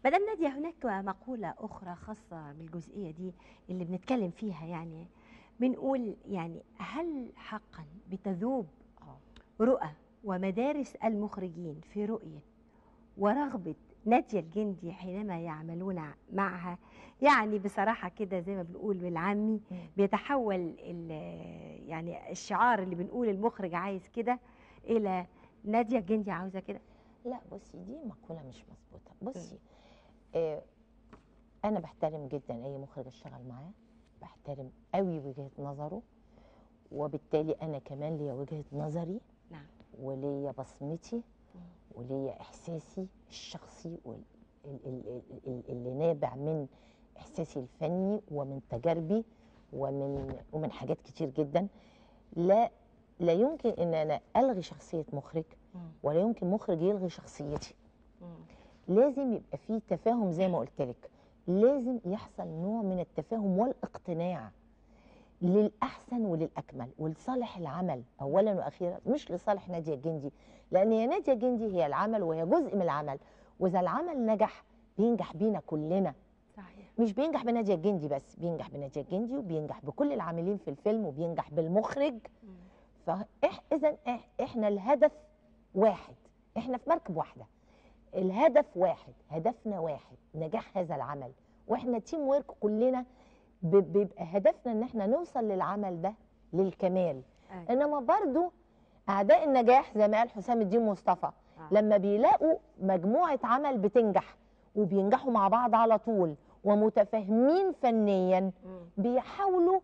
مدام ناديه هناك مقوله اخرى خاصه بالجزئيه دي اللي بنتكلم فيها يعني بنقول يعني هل حقا بتذوب رؤى ومدارس المخرجين في رؤيه ورغبه ناديه الجندي حينما يعملون معها يعني بصراحه كده زي ما بنقول بالعامي بيتحول ال- يعني الشعار اللي بنقول المخرج عايز كده الى ناديه الجندي عاوزه كده لا بصي دي مقولة مش مظبوطة بصي آه أنا بحترم جدا أي مخرج أشتغل معاه بحترم قوي وجهة نظره وبالتالي أنا كمان ليا وجهة نظري نعم وليا بصمتي وليا إحساسي الشخصي وال- ال- ال- ال- ال- اللي نابع من إحساسي الفني ومن تجاربي ومن ومن حاجات كتير جدا لا لا يمكن ان انا الغي شخصيه مخرج ولا يمكن مخرج يلغي شخصيتي لازم يبقى فيه تفاهم زي ما قلت لك لازم يحصل نوع من التفاهم والاقتناع للاحسن وللاكمل ولصالح العمل اولا واخيرا مش لصالح ناديه الجندي لان هي ناديه الجندي هي العمل وهي جزء من العمل واذا العمل نجح بينجح بينا كلنا صحيح مش بينجح بناديه الجندي بس بينجح بناديه الجندي وبينجح بكل العاملين في الفيلم وبينجح بالمخرج فاذا احنا الهدف واحد احنا في مركب واحده الهدف واحد هدفنا واحد نجاح هذا العمل واحنا تيم ورك كلنا ب- بيبقى هدفنا ان احنا نوصل للعمل ده للكمال أيوة. انما برضو اعداء النجاح زي ما قال حسام الدين مصطفى آه. لما بيلاقوا مجموعه عمل بتنجح وبينجحوا مع بعض على طول ومتفاهمين فنيا مم. بيحاولوا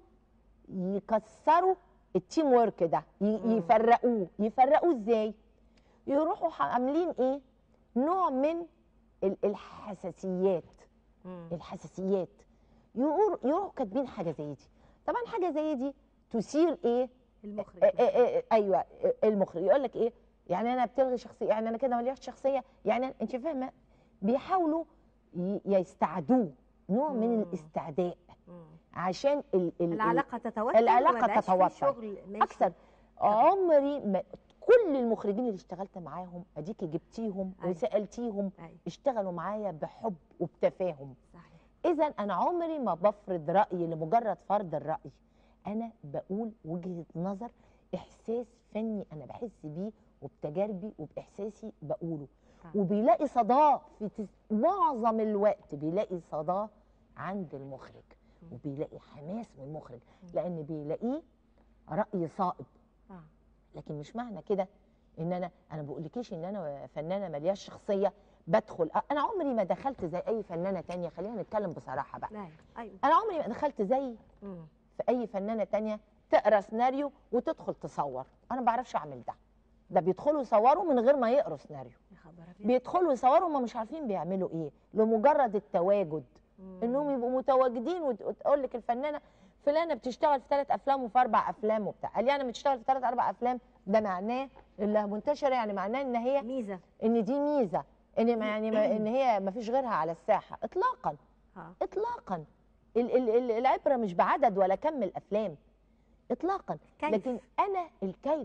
يكسروا التيم ورك ده ي- مم. يفرقوه يفرقوه ازاي يروحوا ح- عاملين ايه نوع من ال- الحساسيات مم. الحساسيات يقولوا يروحوا كاتبين حاجه زي دي طبعا حاجه زي دي تثير ايه المخرج آه، آه، آه، ايوه آه، المخرج يقول لك ايه يعني انا بتلغي شخصيه يعني انا كده ملياش شخصيه يعني انت فاهمه بيحاولوا ي- يستعدوه نوع من مم. الاستعداء مم. عشان ال ال العلاقه تتوتر العلاقة وما بقاش في تتوتر. شغل ماشي. اكثر عمري ما كل المخرجين اللي اشتغلت معاهم اديكي جبتيهم أيوة. وسالتيهم أيوة. اشتغلوا معايا بحب وبتفاهم صحيح اذا انا عمري ما بفرض رايي لمجرد فرض الراي انا بقول وجهه نظر احساس فني انا بحس بيه وبتجاربي وباحساسي بقوله آه. وبيلاقي صداه في تس... معظم الوقت بيلاقي صداه عند المخرج وبيلاقي حماس من المخرج لان بيلاقيه راي صائب آه. لكن مش معنى كده ان انا انا بقولكيش ان انا فنانه ملياش شخصيه بدخل انا عمري ما دخلت زي اي فنانه تانية خلينا نتكلم بصراحه بقى ايوه ايوه انا عمري ما دخلت زي مم. في اي فنانه تانية تقرا سيناريو وتدخل تصور انا ما بعرفش اعمل ده ده بيدخلوا يصوروا من غير ما يقروا سيناريو يا خبر أبيض. بيدخلوا يصوروا ما مش عارفين بيعملوا ايه لمجرد التواجد مم. انهم يبقوا متواجدين وت- وتقول لك الفنانه فلانه بتشتغل في ثلاث افلام وفي اربع افلام وبتاع قال لي انا بتشتغل في ثلاث اربع افلام ده معناه اللي منتشره يعني معناه ان هي ميزه ان دي ميزه ان ما يعني ما ان هي ما فيش غيرها على الساحه اطلاقا اه اطلاقا ال- ال- ال- العبره مش بعدد ولا كم الافلام اطلاقا كيف؟ لكن انا الكيف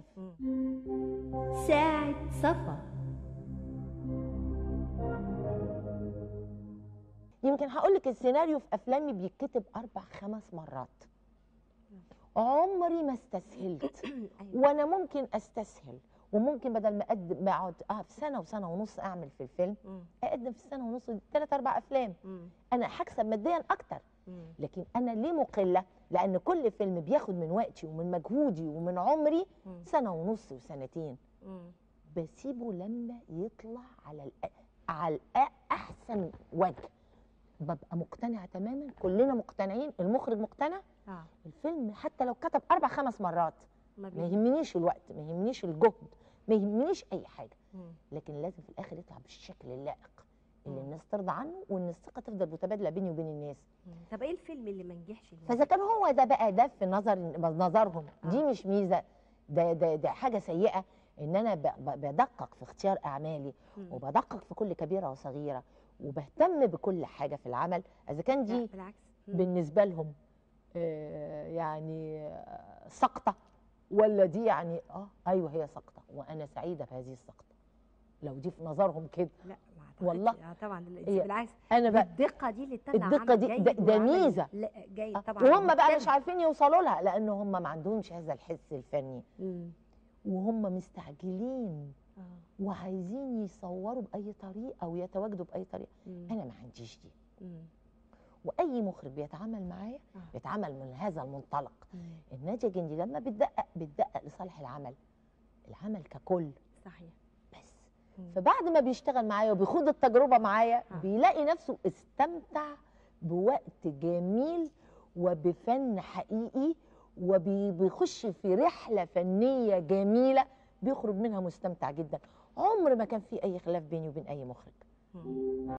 ساعة صفا يمكن هقول لك السيناريو في افلامي بيتكتب اربع خمس مرات عمري ما استسهلت ايوه وانا ممكن استسهل وممكن بدل ما اقدم ما اقعد اه في سنه وسنه ونص اعمل في الفيلم مم. اقدم في السنه ونص ثلاث اربع افلام مم. انا هكسب ماديا اكتر مم. لكن انا ليه مقله لان كل فيلم بياخد من وقتي ومن مجهودي ومن عمري مم. سنه ونص وسنتين مم. بسيبه لما يطلع على الأ... على الأ... احسن وجه ببقى مقتنعه تماما كلنا مقتنعين المخرج مقتنع اه الفيلم حتى لو كتب اربع خمس مرات ما ما بي... يهمنيش الوقت ما يهمنيش الجهد ما يهمنيش اي حاجه مم. لكن لازم في الاخر يطلع بالشكل اللائق اللي مم. الناس ترضى عنه وان الثقه تفضل متبادله بيني وبين الناس مم. طب ايه الفيلم اللي ما نجحش اللي فاذا كان هو ده بقى ده في نظر نظرهم دي آه. مش ميزه ده ده ده حاجه سيئه ان انا ب- ب- بدقق في اختيار اعمالي مم. وبدقق في كل كبيره وصغيره وبهتم بكل حاجه في العمل اذا كان لا دي بالعكس مم. بالنسبه لهم آه، يعني آه، سقطه ولا دي يعني اه ايوه هي سقطه وانا سعيده بهذه السقطه لو دي في نظرهم كده لا ما أعتقدش. والله. آه طبعا ال- هي بالعكس انا بقى الدقه دي اللي تطلع الدقة عمل دي- جيد ده- ده وعمل ميزة. لا جيد آه، طبعا وهم بقى مجتمع. مش عارفين يوصلوا لها لان هم ما عندهمش هذا الحس الفني مم. وهم مستعجلين آه. وعايزين يصوروا باي طريقه ويتواجدوا باي طريقه مم. انا ما عنديش دي مم. واي مخرج بيتعامل معايا آه. بيتعامل من هذا المنطلق مم. الناديه الجندي لما بتدقق بتدقق لصالح العمل العمل ككل صحيح بس مم. فبعد ما بيشتغل معايا وبيخوض التجربه معايا آه. بيلاقي نفسه استمتع بوقت جميل وبفن حقيقي وبيخش في رحله فنيه جميله بيخرج منها مستمتع جدا عمر ما كان في اي خلاف بيني وبين اي مخرج مم.